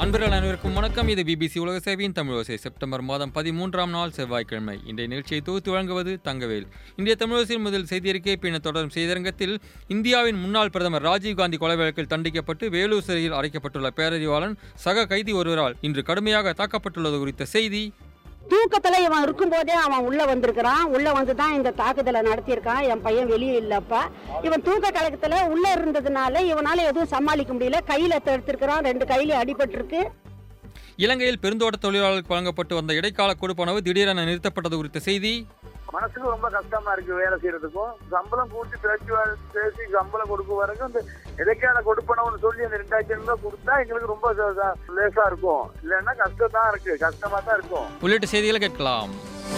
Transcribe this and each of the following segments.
நண்பர்கள் அனைவருக்கும் வணக்கம் இது பிபிசி உலக சேவையின் தமிழோசை செப்டம்பர் மாதம் பதிமூன்றாம் நாள் செவ்வாய்க்கிழமை இன்றைய நிகழ்ச்சியை தொகுத்து வழங்குவது தங்கவேல் இன்றைய தமிழோசையின் முதல் செய்தியறிக்கை பின்னர் தொடரும் செய்திரங்கத்தில் இந்தியாவின் முன்னாள் பிரதமர் ராஜீவ்காந்தி கொலை வழக்கில் தண்டிக்கப்பட்டு வேலூர் சிறையில் அடைக்கப்பட்டுள்ள பேரறிவாளன் சக கைதி ஒருவரால் இன்று கடுமையாக தாக்கப்பட்டுள்ளது குறித்த செய்தி தூக்கத்துல இவன் இருக்கும்போதே அவன் உள்ள வந்திருக்கிறான் உள்ள வந்து தான் இந்த தாக்குதலை நடத்தியிருக்கான் என் பையன் வெளியே இல்லப்ப இவன் தூக்க கலக்கத்துல உள்ள இருந்ததுனால இவனால எதுவும் சமாளிக்க முடியல கையில எடுத்திருக்கிறான் ரெண்டு கையில அடிபட்டிருக்கு இலங்கையில் பெருந்தோட்ட தொழிலாளர்களுக்கு வழங்கப்பட்டு வந்த இடைக்கால கொடுப்பனவு திடீரென நிறுத்தப்பட்டது குறித்த செய்தி மனசுக்கு ரொம்ப கஷ்டமா இருக்கு வேலை செய்யறதுக்கும் சம்பளம் கூட்டி பேச்சு பேசி சம்பளம் கொடுக்க வரைக்கும் இந்த இடைக்கால கொடுப்பனவுன்னு சொல்லி அந்த ரெண்டாயிரத்தி ஐநூறு கொடுத்தா எங்களுக்கு ரொம்ப ச- ச- லேசா இருக்கும் இல்லைன்னா கஷ்டம் தான் இருக்கு கஷ்டமா தான் இருக்கும் உள்ளிட்ட செய்திகளை கேட்கலாம்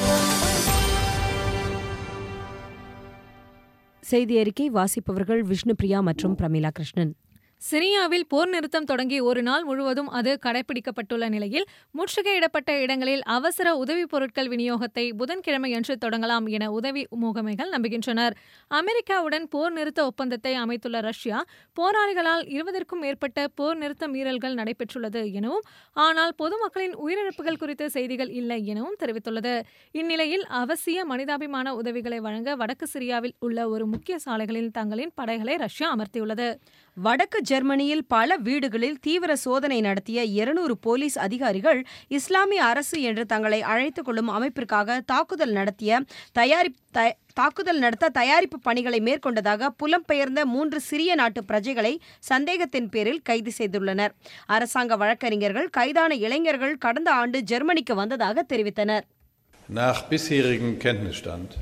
செய்தி அறிக்கை வாசிப்பவர்கள் விஷ்ணுபிரியா மற்றும் பிரமிளா கிருஷ்ணன் சிரியாவில் போர் நிறுத்தம் தொடங்கி ஒரு நாள் முழுவதும் அது கடைபிடிக்கப்பட்டுள்ள நிலையில் முற்றுகையிடப்பட்ட இடங்களில் அவசர உதவிப் பொருட்கள் விநியோகத்தை புதன்கிழமையன்று தொடங்கலாம் என உதவி முகமைகள் நம்புகின்றனர் அமெரிக்காவுடன் போர் நிறுத்த ஒப்பந்தத்தை அமைத்துள்ள ரஷ்யா போராளிகளால் இருபதற்கும் மேற்பட்ட போர் நிறுத்த மீறல்கள் நடைபெற்றுள்ளது எனவும் ஆனால் பொதுமக்களின் உயிரிழப்புகள் குறித்த செய்திகள் இல்லை எனவும் தெரிவித்துள்ளது இந்நிலையில் அவசிய மனிதாபிமான உதவிகளை வழங்க வடக்கு சிரியாவில் உள்ள ஒரு முக்கிய சாலைகளில் தங்களின் படைகளை ரஷ்யா அமர்த்தியுள்ளது வடக்கு ஜெர்மனியில் பல வீடுகளில் தீவிர சோதனை நடத்திய இருநூறு போலீஸ் அதிகாரிகள் இஸ்லாமிய அரசு என்று தங்களை அழைத்துக் கொள்ளும் அமைப்பிற்காக தாக்குதல் நடத்திய தயாரிப் த- தாக்குதல் நடத்த தயாரிப்பு பணிகளை மேற்கொண்டதாக புலம்பெயர்ந்த மூன்று சிறிய நாட்டு பிரஜைகளை சந்தேகத்தின் பேரில் கைது செய்துள்ளனர் அரசாங்க வழக்கறிஞர்கள் கைதான இளைஞர்கள் கடந்த ஆண்டு ஜெர்மனிக்கு வந்ததாக தெரிவித்தனர் Nach bisherigem Kenntnisstand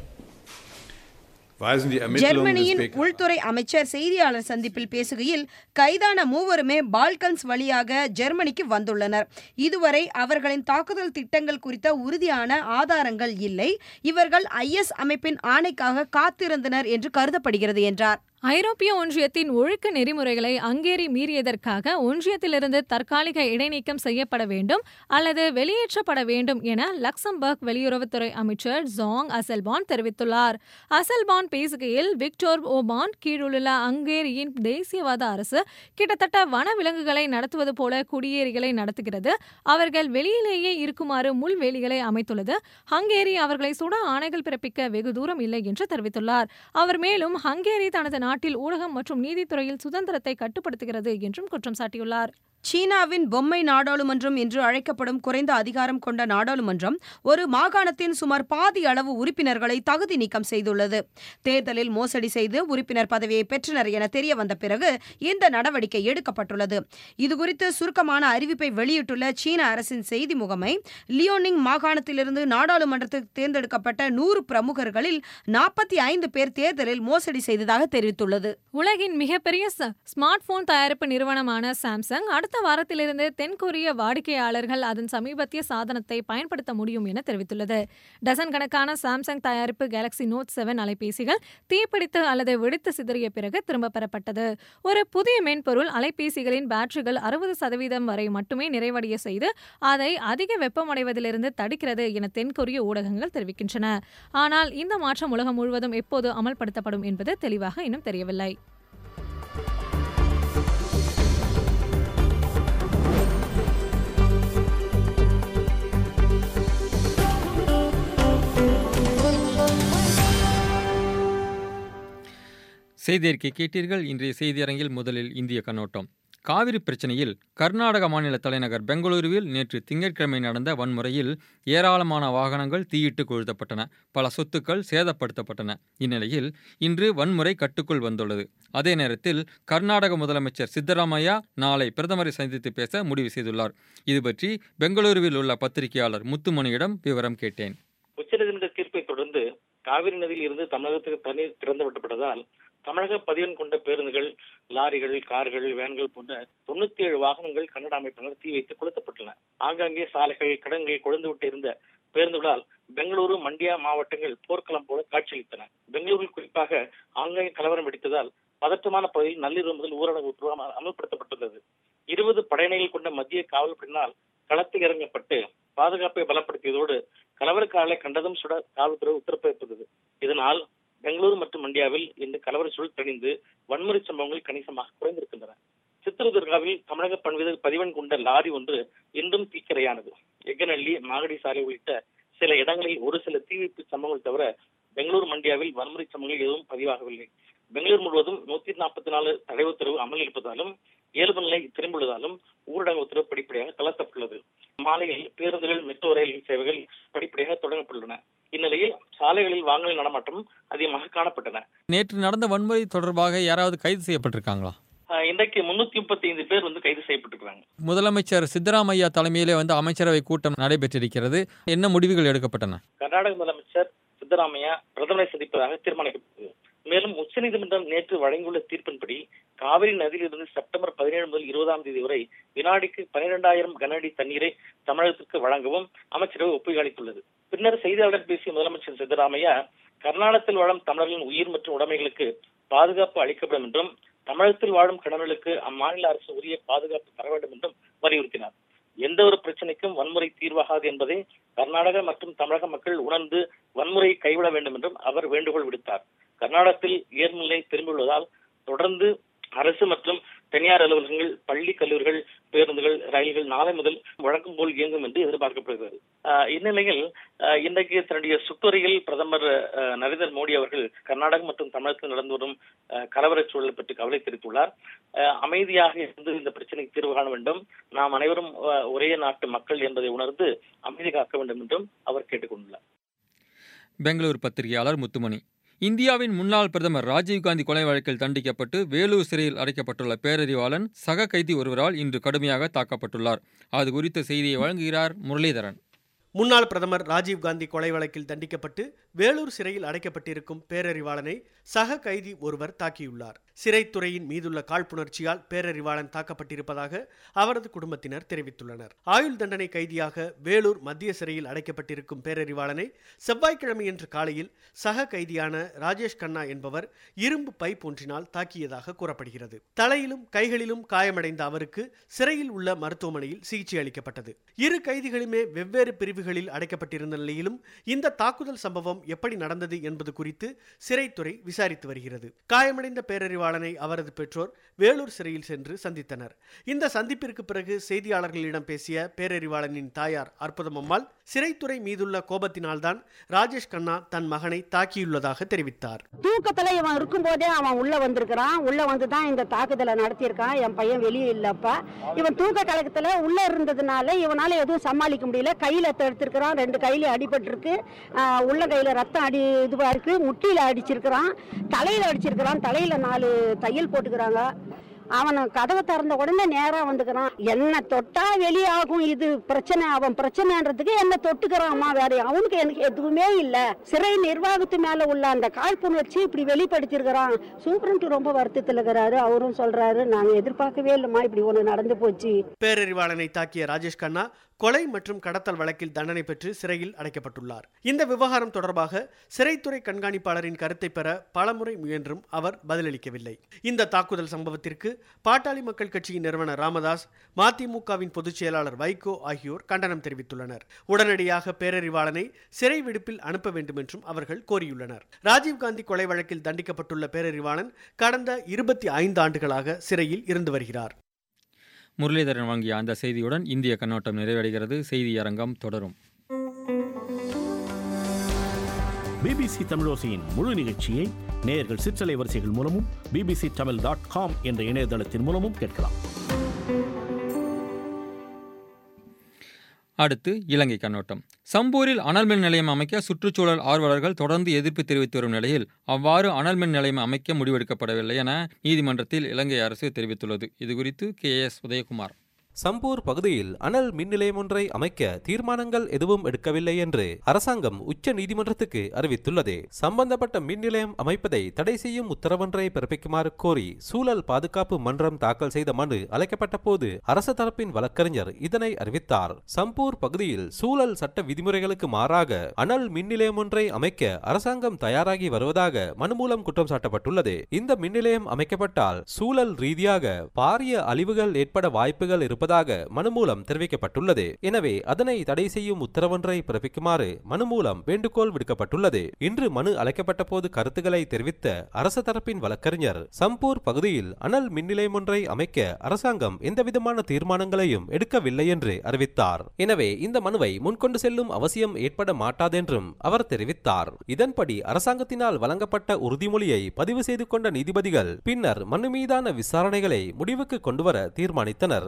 weisen die Ermittlungen des ஜெர்மனியின் BKA உள்துறை அமைச்சர் செய்தியாளர் சந்திப்பில் பேசுகையில் கைதான மூவருமே பால்கன்ஸ் வழியாக ஜெர்மனிக்கு வந்துள்ளனர் இதுவரை அவர்களின் தாக்குதல் திட்டங்கள் குறித்த உறுதியான ஆதாரங்கள் இல்லை இவர்கள் ஐஎஸ் அமைப்பின் ஆணைக்காக காத்திருந்தனர் என்று கருதப்படுகிறது என்றார் ஐரோப்பிய ஒன்றியத்தின் ஒழுக்க நெறிமுறைகளை ஹங்கேரி மீறியதற்காக ஒன்றியத்திலிருந்து தற்காலிக இடைநீக்கம் செய்யப்பட வேண்டும் அல்லது வெளியேற்றப்பட வேண்டும் என லக்சம்பர்க் வெளியுறவுத்துறை அமைச்சர் ஜாங் அசல்பான் தெரிவித்துள்ளார் அசல்பான் பேசுகையில் விக்டோர் ஓபான் கீழுள்ள ஹங்கேரியின் தேசியவாத அரசு கிட்டத்தட்ட வனவிலங்குகளை நடத்துவது போல குடியேறிகளை நடத்துகிறது அவர்கள் வெளியிலேயே இருக்குமாறு முள்வேலிகளை அமைத்துள்ளது ஹங்கேரி அவர்களை சுட ஆணைகள் பிறப்பிக்க வெகு தூரம் இல்லை என்று தெரிவித்துள்ளார் அவர் மேலும் ஹங்கேரி தனது நாட்டில் ஊடகம் மற்றும் நீதித்துறையில் சுதந்திரத்தை கட்டுப்படுத்துகிறது என்றும் குற்றம் சாட்டியுள்ளார் சீனாவின் பொம்மை நாடாளுமன்றம் என்று அழைக்கப்படும் குறைந்த அதிகாரம் கொண்ட நாடாளுமன்றம் ஒரு மாகாணத்தின் சுமார் பாதி அளவு உறுப்பினர்களை தகுதி நீக்கம் செய்துள்ளது தேர்தலில் மோசடி செய்து உறுப்பினர் பதவியை பெற்றனர் என தெரிய வந்த பிறகு இந்த நடவடிக்கை எடுக்கப்பட்டுள்ளது இதுகுறித்து சுருக்கமான அறிவிப்பை வெளியிட்டுள்ள சீன அரசின் செய்தி முகமை லியோனிங் மாகாணத்திலிருந்து நாடாளுமன்றத்துக்கு தேர்ந்தெடுக்கப்பட்ட நூறு பிரமுகர்களில் நாற்பத்தி ஐந்து பேர் தேர்தலில் மோசடி செய்ததாக தெரிவித்துள்ளது உலகின் மிகப்பெரிய ச- ஸ்மார்ட் போன் தயாரிப்பு நிறுவனமான சாம்சங் அடுத்த வாரத்திலிருந்து தென்கொரிய வாடிக்கையாளர்கள் அதன் சமீபத்திய சாதனத்தை பயன்படுத்த முடியும் என தெரிவித்துள்ளது டசன் கணக்கான சாம்சங் தயாரிப்பு கேலக்ஸி நோட் செவன் அலைபேசிகள் தீப்பிடித்து அல்லது வெடித்து சிதறிய பிறகு திரும்ப பெறப்பட்டது ஒரு புதிய மென்பொருள் அலைபேசிகளின் பேட்டரிகள் அறுபது சதவீதம் வரை மட்டுமே நிறைவடைய செய்து அதை அதிக வெப்பமடைவதிலிருந்து தடுக்கிறது என தென்கொரிய ஊடகங்கள் தெரிவிக்கின்றன ஆனால் இந்த மாற்றம் உலகம் முழுவதும் எப்போது அமல்படுத்தப்படும் என்பது தெளிவாக இன்னும் தெரியவில்லை செய்தி அறிக்கை கேட்டீர்கள் இன்றைய செய்தியரங்கில் முதலில் இந்திய கண்ணோட்டம் காவிரி பிரச்சனையில் கர்நாடக மாநில தலைநகர் பெங்களூருவில் நேற்று திங்கட்கிழமை நடந்த வன்முறையில் ஏராளமான வாகனங்கள் தீயிட்டு கொளுத்தப்பட்டன பல சொத்துக்கள் சேதப்படுத்தப்பட்டன இந்நிலையில் இன்று வன்முறை கட்டுக்குள் வந்துள்ளது அதே நேரத்தில் கர்நாடக முதலமைச்சர் சித்தராமையா நாளை பிரதமரை சந்தித்து பேச முடிவு செய்துள்ளார் இது பற்றி பெங்களூருவில் உள்ள பத்திரிகையாளர் முத்துமணியிடம் விவரம் கேட்டேன் உச்சநீதிமன்ற தீர்ப்பை தொடர்ந்து காவிரி நதியில் இருந்து தமிழகத்துக்கு தண்ணீர் திறந்து விட்டப்பட்டதால் தமிழக பதிவெண் கொண்ட பேருந்துகள் லாரிகள் கார்கள் வேன்கள் போன்ற தொண்ணூத்தி ஏழு வாகனங்கள் கன்னட அமைப்பினர் தீ வைத்து கொளுத்தப்பட்டன ஆங்காங்கே சாலைகள் கிடங்குகள் கொழுந்து விட்டு இருந்த பேருந்துகளால் பெங்களூரு மண்டியா மாவட்டங்கள் போர்க்களம் போல காட்சியளித்தன பெங்களூரில் குறிப்பாக ஆங்காங்கே கலவரம் வெடித்ததால் பதற்றமான பகுதியில் நள்ளிரவு முதல் ஊரடங்கு உத்தரவு அமல்படுத்தப்பட்டுள்ளது இருபது படையினைகள் கொண்ட மத்திய காவல் பின்னால் களத்தில் இறங்கப்பட்டு பாதுகாப்பை பலப்படுத்தியதோடு கலவரக்காரர்களை கண்டதும் சுட காவல்துறை உத்தரப்பிறப்பித்தது இதனால் பெங்களூரு மற்றும் மண்டியாவில் இந்த கலவர சூழல் தணிந்து வன்முறை சம்பவங்கள் கணிசமாக குறைந்திருக்கின்றன சித்திரதுர்காவில் தமிழக பண்பு பதிவெண் கொண்ட லாரி ஒன்று இன்றும் தீக்கிரையானது எக்கநள்ளி மாகடி சாலை உள்ளிட்ட சில இடங்களில் ஒரு சில தீவிப்பு சம்பவங்கள் தவிர பெங்களூர் மண்டியாவில் வன்முறை சம்பவங்கள் எதுவும் பதிவாகவில்லை பெங்களூர் முழுவதும் நூத்தி நாற்பத்தி நாலு தடை உத்தரவு அமல் இருப்பதாலும் இயல்பு நிலை திரும்பியுள்ளதாலும் ஊரடங்கு உத்தரவு படிப்படியாக தளர்த்தப்பட்டுள்ளது மாலையில் பேருந்துகள் மெட்ரோ ரயில் சேவைகள் படிப்படியாக தொடங்கப்பட்டுள்ளன இந்நிலையில் சாலைகளில் வாகன நடமாட்டம் அதிகமாக காணப்பட்டன நேற்று நடந்த வன்முறை தொடர்பாக யாராவது கைது செய்யப்பட்டிருக்காங்களா ஆஹ் இன்றைக்கு முன்னூத்தி முப்பத்தி ஐந்து பேர் வந்து கைது செய்யப்பட்டிருக்கிறாங்க முதலமைச்சர் சித்தராமையா தலைமையிலே வந்து அமைச்சரவை கூட்டம் நடைபெற்றிருக்கிறது என்ன முடிவுகள் எடுக்கப்பட்டன கர்நாடக முதலமைச்சர் சித்தராமையா பிரதமரை சந்திப்பதாக தீர்மானிக்கப்பட்டது மேலும் உச்சநீதிமன்றம் நேற்று வழங்கியுள்ள தீர்ப்பின்படி காவிரி நதியிலிருந்து செப்டம்பர் பதினேழு முதல் இருபதாம் தேதி வரை வினாடிக்கு பனிரெண்டாயிரம் கன அடி தண்ணீரை தமிழகத்திற்கு வழங்கவும் அமைச்சரவை ஒப்புதல் அளித்துள்ளது பின்னர் செய்தியாளர் பேசிய முதலமைச்சர் சித்தராமையா கர்நாடகத்தில் வாழும் தமிழர்களின் உயிர் மற்றும் உடைமைகளுக்கு பாதுகாப்பு அளிக்கப்படும் என்றும் தமிழகத்தில் வாழும் கடவுளுக்கு அம்மாநில அரசு உரிய பாதுகாப்பு தர வேண்டும் என்றும் வலியுறுத்தினார் எந்த ஒரு பிரச்சனைக்கும் வன்முறை தீர்வாகாது என்பதை கர்நாடக மற்றும் தமிழக மக்கள் உணர்ந்து வன்முறையை கைவிட வேண்டும் என்றும் அவர் வேண்டுகோள் விடுத்தார் கர்நாடகத்தில் இயல்நிலை திரும்பியுள்ளதால் தொடர்ந்து அரசு மற்றும் தனியார் அலுவலகங்கள் பள்ளி கல்லூரிகள் பேருந்துகள் ரயில்கள் நாளை முதல் வழக்கம் போல் இயங்கும் என்று எதிர்பார்க்கப்படுகிறது ஆஹ் இந்நிலையில் ஆஹ் இன்றைக்கு தன்னுடைய சுற்றுரையில் பிரதமர் ஆஹ் நரேந்திர மோடி அவர்கள் கர்நாடகம் மற்றும் தமிழகத்தில் நடந்து வரும் ஆஹ் கலவரச் சூழல் பற்றி கவலை தெரிவித்துள்ளார் ஆஹ் அமைதியாக இருந்து இந்த பிரச்சனைக்கு தீர்வு காண வேண்டும் நாம் அனைவரும் ஆஹ் ஒரே நாட்டு மக்கள் என்பதை உணர்ந்து அமைதி காக்க வேண்டும் என்றும் அவர் கேட்டுக்கொண்டுள்ளார் பெங்களூர் பத்திரிகையாளர் முத்துமணி இந்தியாவின் முன்னாள் பிரதமர் ராஜீவ்காந்தி கொலை வழக்கில் தண்டிக்கப்பட்டு வேலூர் சிறையில் அடைக்கப்பட்டுள்ள பேரறிவாளன் சக கைதி ஒருவரால் இன்று கடுமையாக தாக்கப்பட்டுள்ளார் அது குறித்த செய்தியை வழங்குகிறார் முரளிதரன் முன்னாள் பிரதமர் ராஜீவ்காந்தி கொலை வழக்கில் தண்டிக்கப்பட்டு வேலூர் சிறையில் அடைக்கப்பட்டிருக்கும் பேரறிவாளனை சக கைதி ஒருவர் தாக்கியுள்ளார் சிறைத்துறையின் மீதுள்ள காழ்ப்புணர்ச்சியால் பேரறிவாளன் தாக்கப்பட்டிருப்பதாக அவரது குடும்பத்தினர் தெரிவித்துள்ளனர் ஆயுள் தண்டனை கைதியாக வேலூர் மத்திய சிறையில் அடைக்கப்பட்டிருக்கும் பேரறிவாளனை செவ்வாய்க்கிழமையன்று காலையில் சக கைதியான ராஜேஷ் கண்ணா என்பவர் இரும்பு பைப் ஒன்றினால் தாக்கியதாக கூறப்படுகிறது தலையிலும் கைகளிலும் காயமடைந்த அவருக்கு சிறையில் உள்ள மருத்துவமனையில் சிகிச்சை அளிக்கப்பட்டது இரு கைதிகளுமே வெவ்வேறு பிரிவுகளில் அடைக்கப்பட்டிருந்த நிலையிலும் இந்த தாக்குதல் சம்பவம் எப்படி நடந்தது என்பது குறித்து சிறைத்துறை விசாரித்து வருகிறது காயமடைந்த பேரறிவாளனை அவரது பெற்றோர் வேலூர் சிறையில் சென்று சந்தித்தனர் இந்த சந்திப்பிற்கு பிறகு செய்தியாளர்களிடம் பேசிய பேரறிவாளனின் தாயார் அற்புதமம்மாள் சிறைத்துறை மீதுள்ள கோபத்தினால்தான் ராஜேஷ் கண்ணா தன் மகனை தாக்கியுள்ளதாக தெரிவித்தார் தூக்கத்துல இவன் இருக்கும்போதே அவன் உள்ள வந்திருக்கிறான் உள்ள வந்து தான் இந்த தாக்குதலை நடத்தியிருக்கான் என் பையன் வெளியே இல்லப்பா இவன் தூக்க கழகத்துல உள்ள இருந்ததுனால இவனால எதுவும் சமாளிக்க முடியல கையில எடுத்திருக்கிறான் ரெண்டு கையில அடிபட்டிருக்கு ஆஹ் உள்ள கையில ரத்தம் அடி இதுவா இருக்கு முட்டியில அடிச்சிருக்கிறான் தலையில அடிச்சிருக்கிறான் தலையில நாலு தையல் போட்டுக்கிறாங்க அவனை கதவை திறந்த உடனே நேரா வந்துக்கிறான் என்ன தொட்டா வெளியாகும் இது பிரச்சனை அவன் பிரச்சனைன்றதுக்கு என்ன தொட்டுக்கிறான் வேற அவனுக்கு எனக்கு எதுவுமே இல்ல சிறை நிர்வாகத்து மேல உள்ள அந்த காழ்ப்புணர்ச்சி இப்படி வெளிப்படுத்திருக்கிறான் சூப்பரண்ட் ரொம்ப வருத்தத்தில் இருக்கிறாரு அவரும் சொல்றாரு நாங்க எதிர்பார்க்கவே இல்லைம்மா இப்படி ஒண்ணு நடந்து போச்சு பேரறிவாளனை தாக்கிய ராஜேஷ் கண்ணா கொலை மற்றும் கடத்தல் வழக்கில் தண்டனை பெற்று சிறையில் அடைக்கப்பட்டுள்ளார் இந்த விவகாரம் தொடர்பாக சிறைத்துறை கண்காணிப்பாளரின் கருத்தை பெற பலமுறை முயன்றும் அவர் பதிலளிக்கவில்லை இந்த தாக்குதல் சம்பவத்திற்கு பாட்டாளி மக்கள் கட்சியின் நிறுவனர் ராமதாஸ் மதிமுகவின் பொதுச் செயலாளர் வைகோ ஆகியோர் கண்டனம் தெரிவித்துள்ளனர் உடனடியாக பேரறிவாளனை சிறை விடுப்பில் அனுப்ப வேண்டும் என்றும் அவர்கள் கோரியுள்ளனர் ராஜீவ்காந்தி கொலை வழக்கில் தண்டிக்கப்பட்டுள்ள பேரறிவாளன் கடந்த இருபத்தி ஐந்து ஆண்டுகளாக சிறையில் இருந்து வருகிறார் முரளிதரன் வழங்கிய அந்த செய்தியுடன் இந்திய கண்ணோட்டம் நிறைவடைகிறது செய்தி அரங்கம் தொடரும் பிபிசி தமிழோசையின் முழு நிகழ்ச்சியை நேயர்கள் சிற்றலை வரிசைகள் மூலமும் பிபிசி தமிழ் டாட் காம் என்ற இணையதளத்தின் மூலமும் கேட்கலாம் அடுத்து இலங்கை கண்ணோட்டம் சம்பூரில் அனல் மின் நிலையம் அமைக்க சுற்றுச்சூழல் ஆர்வலர்கள் தொடர்ந்து எதிர்ப்பு தெரிவித்து வரும் நிலையில் அவ்வாறு அனல் மின் நிலையம் அமைக்க முடிவெடுக்கப்படவில்லை என நீதிமன்றத்தில் இலங்கை அரசு தெரிவித்துள்ளது இதுகுறித்து கே எஸ் உதயகுமார் சம்பூர் பகுதியில் அனல் மின் நிலையம் ஒன்றை அமைக்க தீர்மானங்கள் எதுவும் எடுக்கவில்லை என்று அரசாங்கம் உச்ச நீதிமன்றத்துக்கு அறிவித்துள்ளது சம்பந்தப்பட்ட மின் நிலையம் அமைப்பதை தடை செய்யும் உத்தரவொன்றை பிறப்பிக்குமாறு கோரி சூழல் பாதுகாப்பு மன்றம் தாக்கல் செய்த மனு அழைக்கப்பட்ட போது அரசு தரப்பின் வழக்கறிஞர் இதனை அறிவித்தார் சம்பூர் பகுதியில் சூழல் சட்ட விதிமுறைகளுக்கு மாறாக அனல் மின் நிலையம் ஒன்றை அமைக்க அரசாங்கம் தயாராகி வருவதாக மனு மூலம் குற்றம் சாட்டப்பட்டுள்ளது இந்த மின் நிலையம் அமைக்கப்பட்டால் சூழல் ரீதியாக பாரிய அழிவுகள் ஏற்பட வாய்ப்புகள் இருப்பதாக வருவதாக மனு மூலம் தெரிவிக்கப்பட்டுள்ளது எனவே அதனை தடை செய்யும் உத்தரவொன்றை பிறப்பிக்குமாறு மனு மூலம் வேண்டுகோள் விடுக்கப்பட்டுள்ளது இன்று மனு அழைக்கப்பட்ட போது கருத்துக்களை தெரிவித்த அரசு தரப்பின் வழக்கறிஞர் சம்பூர் பகுதியில் அனல் மின் நிலையம் ஒன்றை அமைக்க அரசாங்கம் எந்தவிதமான தீர்மானங்களையும் எடுக்கவில்லை என்று அறிவித்தார் எனவே இந்த மனுவை முன்கொண்டு செல்லும் அவசியம் ஏற்பட மாட்டாதென்றும் அவர் தெரிவித்தார் இதன்படி அரசாங்கத்தினால் வழங்கப்பட்ட உறுதிமொழியை பதிவு செய்து கொண்ட நீதிபதிகள் பின்னர் மனு மீதான விசாரணைகளை முடிவுக்கு கொண்டுவர தீர்மானித்தனர்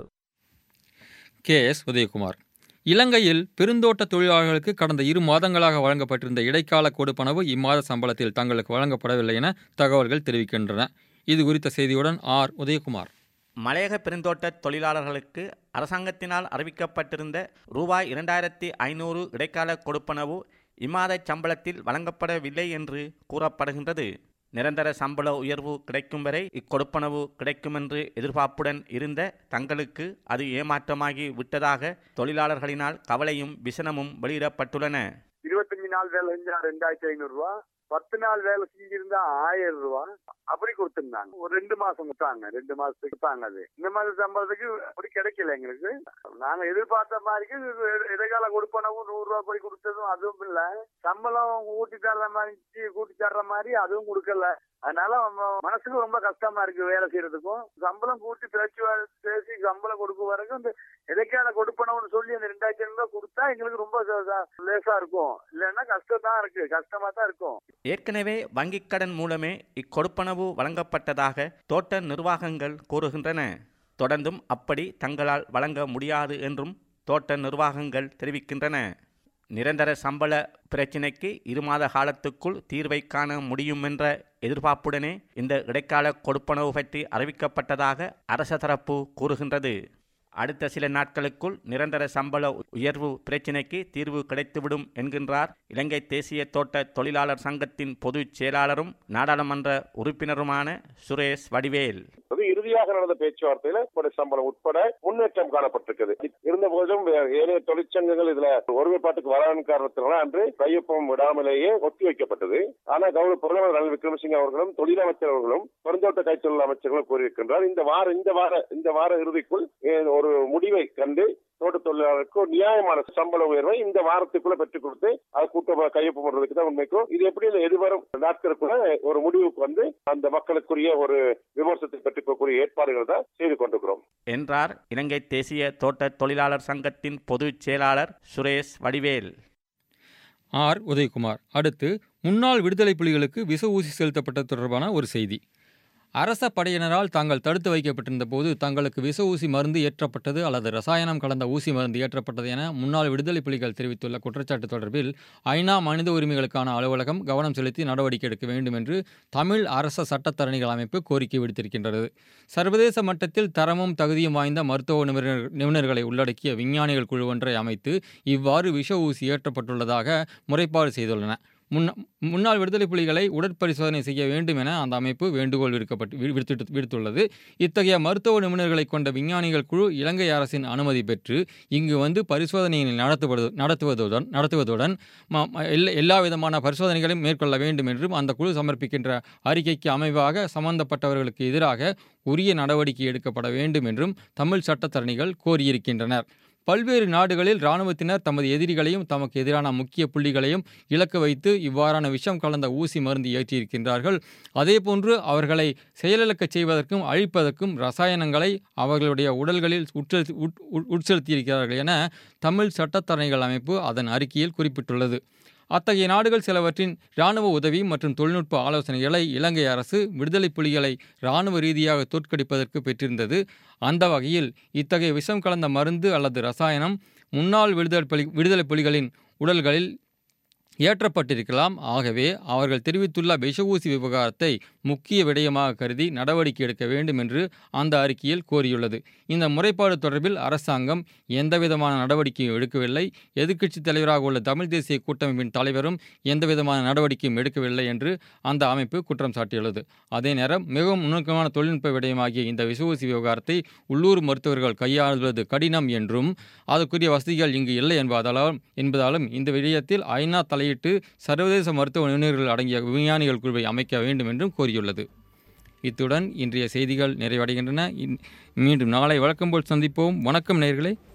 கே எஸ் உதயகுமார் இலங்கையில் பெருந்தோட்ட தொழிலாளர்களுக்கு கடந்த இரு மாதங்களாக வழங்கப்பட்டிருந்த இடைக்கால கொடுப்பனவு இம்மாத சம்பளத்தில் தங்களுக்கு வழங்கப்படவில்லை என தகவல்கள் தெரிவிக்கின்றன இது குறித்த செய்தியுடன் ஆர் உதயகுமார் மலையக பெருந்தோட்ட தொழிலாளர்களுக்கு அரசாங்கத்தினால் அறிவிக்கப்பட்டிருந்த ரூபாய் இரண்டாயிரத்தி ஐநூறு இடைக்கால கொடுப்பனவு இம்மாத சம்பளத்தில் வழங்கப்படவில்லை என்று கூறப்படுகின்றது நிரந்தர சம்பள உயர்வு கிடைக்கும் வரை இக்கொடுப்பனவு கிடைக்குமென்று எதிர்பார்ப்புடன் இருந்த தங்களுக்கு அது ஏமாற்றமாகி விட்டதாக தொழிலாளர்களினால் கவலையும் விசனமும் வெளியிடப்பட்டுள்ளன இருபத்தஞ்சு நாள் வேலை செஞ்சா ரெண்டாயிரத்தி ஐநூறு ரூபா பத்து நாள் வேலை செஞ்சிருந்தா ஆயிரம் ரூபா அப்படி கொடுத்திருந்தாங்க ஒரு ரெண்டு மாசம் கொடுத்தாங்க ரெண்டு மாசத்துக்கு கொடுத்தாங்க அது இந்த மாதிரி சம்பளத்துக்கு அப்படி கிடைக்கல எங்களுக்கு நாங்க எதிர்பார்த்த மாதிரி இடைக்கால கொடுப்பனவும் நூறு ரூபாய் போய் கொடுத்ததும் அதுவும் இல்ல சம்பளம் கூட்டி தர்ற மாதிரி கூட்டி தர்ற மாதிரி அதுவும் கொடுக்கல அதனால மனசுக்கு ரொம்ப கஷ்டமா இருக்கு வேலை செய்யறதுக்கும் சம்பளம் கூட்டி பேச்சு பேசி சம்பளம் கொடுக்க வரைக்கும் இந்த இடைக்கால கொடுப்பனவுன்னு சொல்லி அந்த ரெண்டாயிரத்தி ஐநூறு ரூபாய் கொடுத்தா எங்களுக்கு ரொம்ப லேசா இருக்கும் இல்லைன்னா கஷ்டம் தான் இருக்கு கஷ்டமா தான் இருக்கும் ஏற்கனவே வங்கிக் கடன் மூலமே இக்கொடுப்பனவு வழங்கப்பட்டதாக தோட்ட நிர்வாகங்கள் கூறுகின்றன தொடர்ந்தும் அப்படி தங்களால் வழங்க முடியாது என்றும் தோட்ட நிர்வாகங்கள் தெரிவிக்கின்றன நிரந்தர சம்பள பிரச்சினைக்கு இருமாத காலத்துக்குள் தீர்வை காண முடியும் என்ற எதிர்பார்ப்புடனே இந்த இடைக்கால கொடுப்பனவு பற்றி அறிவிக்கப்பட்டதாக அரச தரப்பு கூறுகின்றது அடுத்த சில நாட்களுக்குள் நிரந்தர சம்பள உயர்வு பிரச்சினைக்கு தீர்வு கிடைத்துவிடும் என்கின்றார் இலங்கை தேசிய தோட்ட தொழிலாளர் சங்கத்தின் பொதுச் செயலாளரும் நாடாளுமன்ற உறுப்பினருமான சுரேஷ் வடிவேல் இறுதியாக நடந்த பேச்சுவார்த்தையில சம்பளம் உட்பட முன்னேற்றம் காணப்பட்டிருக்கிறது இருந்த போதும் ஏனைய தொழிற்சங்கங்கள் இதுல ஒருமைப்பாட்டுக்கு வராத காரணத்தினால அன்று கையொப்பம் விடாமலேயே ஒத்தி வைக்கப்பட்டது ஆனா கௌரவ பிரதமர் ரணில் விக்ரமசிங்க அவர்களும் தொழிலமைச்சர் அவர்களும் பெருந்தோட்ட கைத்தொழில் அமைச்சர்களும் கூறியிருக்கின்றார் இந்த வார இந்த வார இந்த வார இறுதிக்குள் ஒரு முடிவை கண்டு தோட்ட தொழிலாளருக்கு நியாயமான சம்பள உயர்வை இந்த வாரத்துக்குள்ள பெற்றுக் கொடுத்து அது கூட்ட கையொப்பம் பண்றதுக்கு தான் உண்மைக்கும் இது எப்படி எதிர்வரும் நாட்களுக்குள்ள ஒரு முடிவுக்கு வந்து அந்த மக்களுக்குரிய ஒரு விமர்சனத்தை பெற்றுக்கக்கூடிய ஏற்பாடுகள் தான் செய்து கொண்டிருக்கிறோம் என்றார் இலங்கை தேசிய தோட்ட தொழிலாளர் சங்கத்தின் பொதுச் செயலாளர் சுரேஷ் வடிவேல் ஆர் உதயகுமார் அடுத்து முன்னாள் விடுதலை புலிகளுக்கு விச ஊசி செலுத்தப்பட்டது தொடர்பான ஒரு செய்தி அரச படையினரால் தாங்கள் தடுத்து வைக்கப்பட்டிருந்த போது தங்களுக்கு விச ஊசி மருந்து ஏற்றப்பட்டது அல்லது ரசாயனம் கலந்த ஊசி மருந்து ஏற்றப்பட்டது என முன்னாள் விடுதலை புலிகள் தெரிவித்துள்ள குற்றச்சாட்டு தொடர்பில் ஐநா மனித உரிமைகளுக்கான அலுவலகம் கவனம் செலுத்தி நடவடிக்கை எடுக்க வேண்டும் என்று தமிழ் அரச சட்டத்தரணிகள் அமைப்பு கோரிக்கை விடுத்திருக்கின்றது சர்வதேச மட்டத்தில் தரமும் தகுதியும் வாய்ந்த மருத்துவ நிபுணர் நிபுணர்களை உள்ளடக்கிய விஞ்ஞானிகள் குழு ஒன்றை அமைத்து இவ்வாறு விஷ ஊசி ஏற்றப்பட்டுள்ளதாக முறைப்பாடு செய்துள்ளன முன்ன முன்னாள் விடுதலை புலிகளை உடற்பரிசோதனை செய்ய வேண்டும் என அந்த அமைப்பு வேண்டுகோள் விடுக்கப்பட்டு விடுத்து விடுத்துள்ளது இத்தகைய மருத்துவ நிபுணர்களை கொண்ட விஞ்ஞானிகள் குழு இலங்கை அரசின் அனுமதி பெற்று இங்கு வந்து பரிசோதனையை நடத்துவது நடத்துவதுடன் நடத்துவதுடன் எல்லா விதமான பரிசோதனைகளையும் மேற்கொள்ள வேண்டும் என்றும் அந்த குழு சமர்ப்பிக்கின்ற அறிக்கைக்கு அமைவாக சம்பந்தப்பட்டவர்களுக்கு எதிராக உரிய நடவடிக்கை எடுக்கப்பட வேண்டும் என்றும் தமிழ் சட்டத்தரணிகள் கோரியிருக்கின்றனர் பல்வேறு நாடுகளில் இராணுவத்தினர் தமது எதிரிகளையும் தமக்கு எதிரான முக்கிய புள்ளிகளையும் இலக்கு வைத்து இவ்வாறான விஷம் கலந்த ஊசி மருந்து ஏற்றியிருக்கின்றார்கள் அதேபோன்று அவர்களை செயலிழக்கச் செய்வதற்கும் அழிப்பதற்கும் ரசாயனங்களை அவர்களுடைய உடல்களில் உட்செலுத்தி உட்செலுத்தியிருக்கிறார்கள் என தமிழ் சட்டத்தரணிகள் அமைப்பு அதன் அறிக்கையில் குறிப்பிட்டுள்ளது அத்தகைய நாடுகள் சிலவற்றின் இராணுவ உதவி மற்றும் தொழில்நுட்ப ஆலோசனைகளை இலங்கை அரசு விடுதலை புலிகளை இராணுவ ரீதியாக தோற்கடிப்பதற்கு பெற்றிருந்தது அந்த வகையில் இத்தகைய விஷம் கலந்த மருந்து அல்லது ரசாயனம் முன்னாள் விடுதலை புலி விடுதலை புலிகளின் உடல்களில் ஏற்றப்பட்டிருக்கலாம் ஆகவே அவர்கள் தெரிவித்துள்ள விஷ ஊசி விவகாரத்தை முக்கிய விடயமாக கருதி நடவடிக்கை எடுக்க வேண்டும் என்று அந்த அறிக்கையில் கோரியுள்ளது இந்த முறைப்பாடு தொடர்பில் அரசாங்கம் எந்தவிதமான நடவடிக்கையும் எடுக்கவில்லை எதிர்க்கட்சித் தலைவராக உள்ள தமிழ் தேசிய கூட்டமைப்பின் தலைவரும் எந்தவிதமான நடவடிக்கையும் எடுக்கவில்லை என்று அந்த அமைப்பு குற்றம் சாட்டியுள்ளது அதே நேரம் மிகவும் நுணுக்கமான தொழில்நுட்ப விடயமாகிய இந்த விஷ ஊசி விவகாரத்தை உள்ளூர் மருத்துவர்கள் கையாளுவது கடினம் என்றும் அதற்குரிய வசதிகள் இங்கு இல்லை என்பதாலும் என்பதாலும் இந்த விடயத்தில் ஐநா தலையிட்டு சர்வதேச மருத்துவ நிபுணர்கள் அடங்கிய விஞ்ஞானிகள் குழுவை அமைக்க வேண்டும் என்றும் கோரியுள்ளது இத்துடன் இன்றைய செய்திகள் நிறைவடைகின்றன இன்- மீண்டும் நாளை வழக்கம் போல் சந்திப்போம் வணக்கம் நேயர்களே